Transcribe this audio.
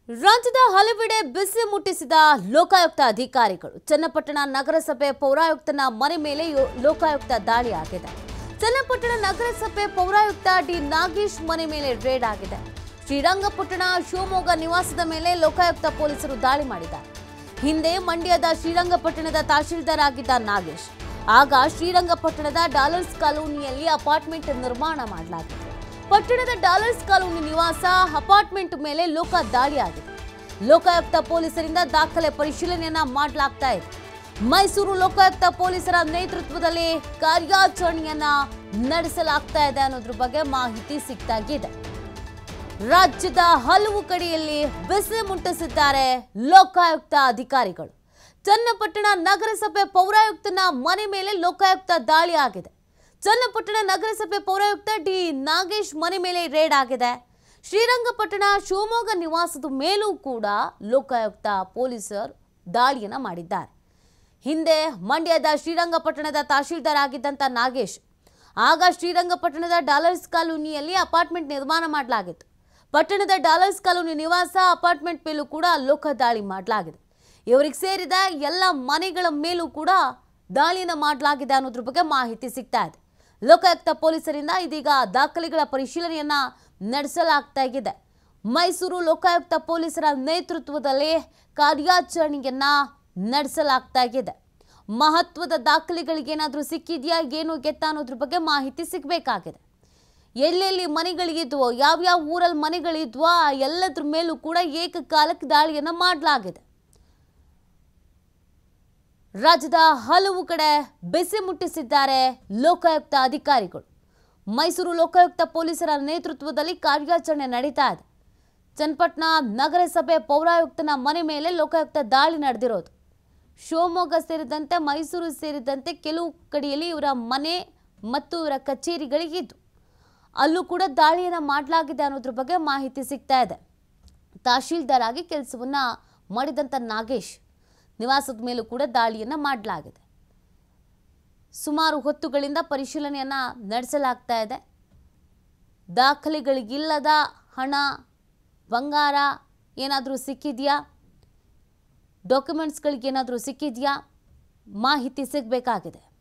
ರಾಜ್ಯದ ಹಲವೆಡೆ ಬಿಸಿ ಮುಟ್ಟಿಸಿದ ಲೋಕಾಯುಕ್ತ ಅಧಿಕಾರಿಗಳು ಚನ್ನಪಟ್ಟಣ ನಗರಸಭೆ ಪೌರಾಯುಕ್ತನ ಮನೆ ಮೇಲೆ ಯೋ- ಲೋಕಾಯುಕ್ತ ದಾಳಿ ಆಗಿದೆ ಚನ್ನಪಟ್ಟಣ ನಗರಸಭೆ ಪೌರಾಯುಕ್ತ ಡಿ ನಾಗೇಶ್ ಮನೆ ಮೇಲೆ ರೇಡ್ ಆಗಿದೆ ಶ್ರೀರಂಗಪಟ್ಟಣ ಶಿವಮೊಗ್ಗ ನಿವಾಸದ ಮೇಲೆ ಲೋಕಾಯುಕ್ತ ಪೊಲೀಸರು ದಾಳಿ ಮಾಡಿದ್ದಾರೆ ಹಿಂದೆ ಮಂಡ್ಯದ ಶ್ರೀರಂಗಪಟ್ಟಣದ ತಹಶೀಲ್ದಾರ್ ಆಗಿದ್ದ ನಾಗೇಶ್ ಆಗ ಶ್ರೀರಂಗಪಟ್ಟಣದ ಡಾಲರ್ಸ್ ಕಾಲೋನಿಯಲ್ಲಿ ಅಪಾರ್ಟ್ಮೆಂಟ್ ನಿರ್ಮಾಣ ಮಾಡಲಾಗಿತ್ತು ಪಟ್ಟಣದ ಡಾಲರ್ಸ್ ಕಾಲೋನಿ ನಿವಾಸ ಅಪಾರ್ಟ್ಮೆಂಟ್ ಮೇಲೆ ಲೋಕ ದಾಳಿ ಆಗಿದೆ ಲೋಕಾಯುಕ್ತ ಪೊಲೀಸರಿಂದ ದಾಖಲೆ ಪರಿಶೀಲನೆಯನ್ನ ಮಾಡಲಾಗ್ತಾ ಇದೆ ಮೈಸೂರು ಲೋಕಾಯುಕ್ತ ಪೊಲೀಸರ ನೇತೃತ್ವದಲ್ಲಿ ಕಾರ್ಯಾಚರಣೆಯನ್ನ ನಡೆಸಲಾಗ್ತಾ ಇದೆ ಅನ್ನೋದ್ರ ಬಗ್ಗೆ ಮಾಹಿತಿ ಸಿಗ್ತಾಗಿದೆ ರಾಜ್ಯದ ಹಲವು ಕಡೆಯಲ್ಲಿ ಬಿಸಿ ಮುಟ್ಟಿಸಿದ್ದಾರೆ ಲೋಕಾಯುಕ್ತ ಅಧಿಕಾರಿಗಳು ಚನ್ನಪಟ್ಟಣ ನಗರಸಭೆ ಪೌರಾಯುಕ್ತನ ಮನೆ ಮೇಲೆ ಲೋಕಾಯುಕ್ತ ದಾಳಿ ಆಗಿದೆ ಚನ್ನಪಟ್ಟಣ ನಗರಸಭೆ ಪೌರಾಯುಕ್ತ ಡಿ ನಾಗೇಶ್ ಮನೆ ಮೇಲೆ ರೇಡ್ ಆಗಿದೆ ಶ್ರೀರಂಗಪಟ್ಟಣ ಶಿವಮೊಗ್ಗ ನಿವಾಸದ ಮೇಲೂ ಕೂಡ ಲೋಕಾಯುಕ್ತ ಪೊಲೀಸರು ದಾಳಿಯನ್ನ ಮಾಡಿದ್ದಾರೆ ಹಿಂದೆ ಮಂಡ್ಯದ ಶ್ರೀರಂಗಪಟ್ಟಣದ ತಹಶೀಲ್ದಾರ್ ಆಗಿದ್ದಂಥ ನಾಗೇಶ್ ಆಗ ಶ್ರೀರಂಗಪಟ್ಟಣದ ಡಾಲರ್ಸ್ ಕಾಲೋನಿಯಲ್ಲಿ ಅಪಾರ್ಟ್ಮೆಂಟ್ ನಿರ್ಮಾಣ ಮಾಡಲಾಗಿತ್ತು ಪಟ್ಟಣದ ಡಾಲರ್ಸ್ ಕಾಲೋನಿ ನಿವಾಸ ಅಪಾರ್ಟ್ಮೆಂಟ್ ಮೇಲೂ ಕೂಡ ಲೋಕ ದಾಳಿ ಮಾಡಲಾಗಿದೆ ಇವರಿಗೆ ಸೇರಿದ ಎಲ್ಲ ಮನೆಗಳ ಮೇಲೂ ಕೂಡ ದಾಳಿಯನ್ನು ಮಾಡಲಾಗಿದೆ ಅನ್ನೋದ್ರ ಬಗ್ಗೆ ಮಾಹಿತಿ ಸಿಗ್ತಾ ಇದೆ ಲೋಕಾಯುಕ್ತ ಪೊಲೀಸರಿಂದ ಇದೀಗ ದಾಖಲೆಗಳ ಪರಿಶೀಲನೆಯನ್ನ ನಡೆಸಲಾಗ್ತಾ ಇದೆ ಮೈಸೂರು ಲೋಕಾಯುಕ್ತ ಪೊಲೀಸರ ನೇತೃತ್ವದಲ್ಲಿ ಕಾರ್ಯಾಚರಣೆಯನ್ನ ನಡೆಸಲಾಗ್ತಾ ಇದೆ ಮಹತ್ವದ ದಾಖಲೆಗಳಿಗೇನಾದರೂ ಸಿಕ್ಕಿದೆಯಾ ಏನು ಗೆತ್ತ ಅನ್ನೋದ್ರ ಬಗ್ಗೆ ಮಾಹಿತಿ ಸಿಗಬೇಕಾಗಿದೆ ಎಲ್ಲೆಲ್ಲಿ ಮನೆಗಳಿದ್ವೋ ಯಾವ್ಯಾವ ಊರಲ್ಲಿ ಮನೆಗಳಿದ್ವೋ ಆ ಎಲ್ಲದ್ರ ಮೇಲೂ ಕೂಡ ಏಕಕಾಲಕ್ಕೆ ದಾಳಿಯನ್ನು ಮಾಡಲಾಗಿದೆ ರಾಜ್ಯದ ಹಲವು ಕಡೆ ಬಿಸಿ ಮುಟ್ಟಿಸಿದ್ದಾರೆ ಲೋಕಾಯುಕ್ತ ಅಧಿಕಾರಿಗಳು ಮೈಸೂರು ಲೋಕಾಯುಕ್ತ ಪೊಲೀಸರ ನೇತೃತ್ವದಲ್ಲಿ ಕಾರ್ಯಾಚರಣೆ ನಡೀತಾ ಇದೆ ಚನ್ನಪಟ್ಟಣ ನಗರಸಭೆ ಪೌರಾಯುಕ್ತನ ಮನೆ ಮೇಲೆ ಲೋಕಾಯುಕ್ತ ದಾಳಿ ನಡೆದಿರೋದು ಶಿವಮೊಗ್ಗ ಸೇರಿದಂತೆ ಮೈಸೂರು ಸೇರಿದಂತೆ ಕೆಲವು ಕಡೆಯಲ್ಲಿ ಇವರ ಮನೆ ಮತ್ತು ಇವರ ಕಚೇರಿಗಳಿಗಿದ್ದು ಅಲ್ಲೂ ಕೂಡ ದಾಳಿಯನ್ನು ಮಾಡಲಾಗಿದೆ ಅನ್ನೋದ್ರ ಬಗ್ಗೆ ಮಾಹಿತಿ ಸಿಗ್ತಾ ಇದೆ ತಹಶೀಲ್ದಾರ್ ಆಗಿ ಕೆಲಸವನ್ನ ಮಾಡಿದಂಥ ನಾಗೇಶ್ ನಿವಾಸದ ಮೇಲೂ ಕೂಡ ದಾಳಿಯನ್ನು ಮಾಡಲಾಗಿದೆ ಸುಮಾರು ಹೊತ್ತುಗಳಿಂದ ಪರಿಶೀಲನೆಯನ್ನು ನಡೆಸಲಾಗ್ತಾ ಇದೆ ದಾಖಲೆಗಳಿಗಿಲ್ಲದ ಹಣ ಬಂಗಾರ ಏನಾದರೂ ಸಿಕ್ಕಿದೆಯಾ ಡಾಕ್ಯುಮೆಂಟ್ಸ್ಗಳಿಗೇನಾದರೂ ಸಿಕ್ಕಿದೆಯಾ ಮಾಹಿತಿ ಸಿಗಬೇಕಾಗಿದೆ